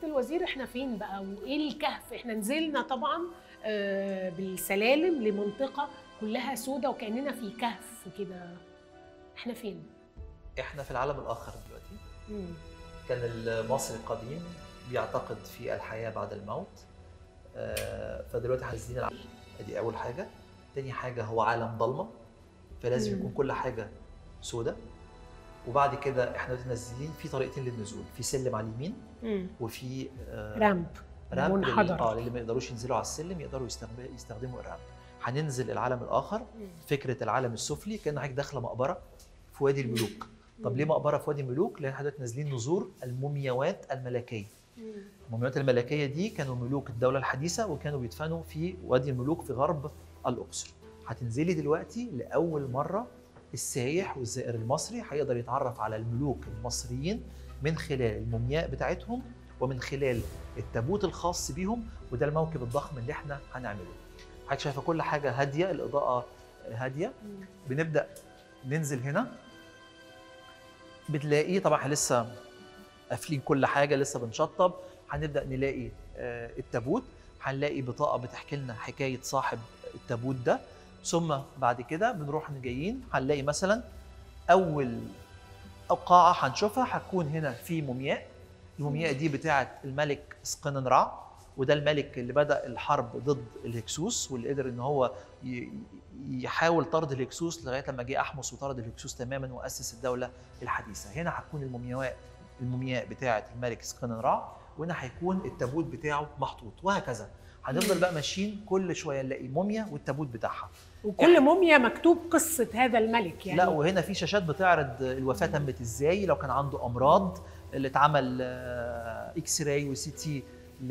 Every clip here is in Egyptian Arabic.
الوزير احنا فين بقى وايه الكهف احنا نزلنا طبعا آه، بالسلالم لمنطقه كلها سودة وكاننا في كهف كده احنا فين احنا في العالم الاخر دلوقتي مم. كان المصري القديم بيعتقد في الحياه بعد الموت آه، فدلوقتي عايزين العالم دي اول حاجه تاني حاجه هو عالم ضلمه فلازم مم. يكون كل حاجه سودة وبعد كده احنا دلوقتي نازلين في طريقتين للنزول في سلم على اليمين مم. وفي آه، رامب رامب لل- منحدر. اه اللي ما يقدروش ينزلوا على السلم يقدروا يستخدموا يستخدموا الرامب هننزل العالم الاخر مم. فكره العالم السفلي كان حضرتك داخله مقبره في وادي الملوك طب ليه مقبره في وادي الملوك لان حضرتك نازلين نزور المومياوات الملكيه مم. المومياوات الملكيه دي كانوا ملوك الدوله الحديثه وكانوا بيدفنوا في وادي الملوك في غرب الاقصر هتنزلي دلوقتي لاول مره السايح والزائر المصري هيقدر يتعرف على الملوك المصريين من خلال المومياء بتاعتهم ومن خلال التابوت الخاص بيهم وده الموكب الضخم اللي احنا هنعمله حضرتك شايفه كل حاجه هاديه الاضاءه هاديه مم. بنبدا ننزل هنا بتلاقيه طبعا احنا لسه قافلين كل حاجه لسه بنشطب هنبدا نلاقي آه، التابوت هنلاقي بطاقه بتحكي لنا حكايه صاحب التابوت ده ثم بعد كده بنروح جايين هنلاقي مثلا اول قاعه هنشوفها هتكون هنا في مومياء المومياء دي بتاعه الملك اسقننرع وده الملك اللي بدا الحرب ضد الهكسوس واللي قدر ان هو ي- يحاول طرد الهكسوس لغايه لما جه احمس وطرد الهكسوس تماما واسس الدوله الحديثه هنا هتكون المومياء المومياء بتاعه الملك اسقننرع وهنا هيكون التابوت بتاعه محطوط وهكذا هنفضل بقى ماشيين كل شويه نلاقي موميا والتابوت بتاعها وكل موميا مكتوب قصه هذا الملك يعني لا وهنا في شاشات بتعرض الوفاه تمت ازاي لو كان عنده امراض اللي اتعمل آه، اكس راي وسي تي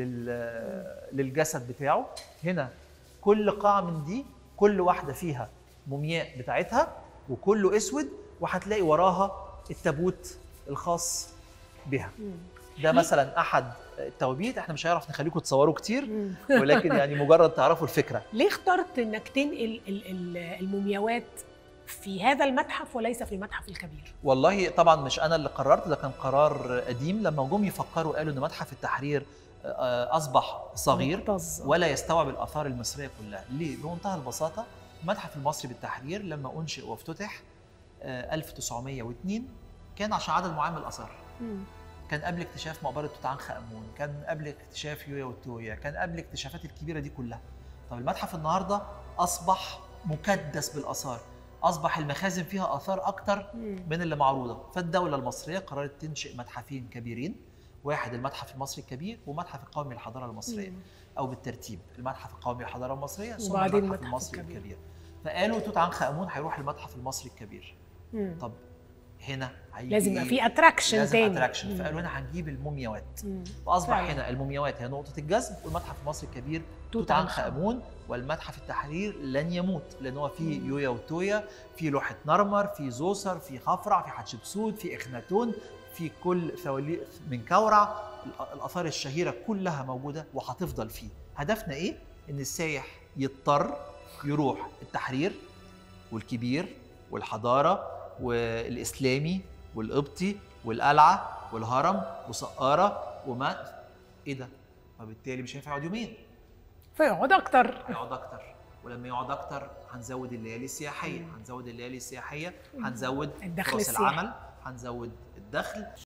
لل- للجسد بتاعه هنا كل قاعه من دي كل واحده فيها مومياء بتاعتها وكله اسود وهتلاقي وراها التابوت الخاص بها مم. ده مثلا احد التوابيت احنا مش هنعرف نخليكم تصوروا كتير مم. ولكن يعني مجرد تعرفوا الفكره ليه اخترت انك تنقل ال- ال- المومياوات في هذا المتحف وليس في المتحف الكبير؟ والله طبعا مش انا اللي قررت ده كان قرار قديم لما جم يفكروا قالوا ان متحف التحرير آه، اصبح صغير مكتظ. ولا يستوعب الاثار المصريه كلها ليه بمنتهى البساطه المتحف المصري بالتحرير لما انشئ وافتتح آه، 1902 كان عشان عدد معين من الاثار مم. كان قبل اكتشاف مقبره توت عنخ امون كان قبل اكتشاف يويا وتويا كان قبل الاكتشافات الكبيره دي كلها طب المتحف النهارده اصبح مكدس بالاثار اصبح المخازن فيها اثار اكتر مم. من اللي معروضه فالدوله المصريه قررت تنشئ متحفين كبيرين واحد المتحف المصري الكبير ومتحف القومي للحضاره المصريه مم. او بالترتيب المتحف القومي للحضاره المصريه ثم وبعدين المتحف المتحف المصري الكبير. الكبير. فقالوا توت عنخ امون هيروح المتحف المصري الكبير مم. طب هنا هيجي لازم يبقى إيه؟ في اتراكشن لازم تاني اتراكشن مم. فقالوا هنا هنجيب المومياوات مم. فاصبح فعلا. هنا المومياوات هي نقطه الجذب والمتحف المصري الكبير توت توت عنخ عنخ امون والمتحف التحرير لن يموت لان هو فيه يويا وتويا في لوحه نرمر في زوسر في خفرع في حتشبسوت في اخناتون في كل ثواليث من كورع الأ- الاثار الشهيره كلها موجوده وهتفضل فيه هدفنا ايه ان السايح يضطر يروح التحرير والكبير والحضاره والاسلامي والقبطي والقلعه والهرم وسقاره وما ايه ده فبالتالي مش هينفع يقعد يومين فيقعد اكتر هيقعد اكتر ولما يقعد اكتر هنزود الليالي السياحيه هنزود الليالي السياحيه هنزود الدخل فرص السياحي. العمل هنزود الدخل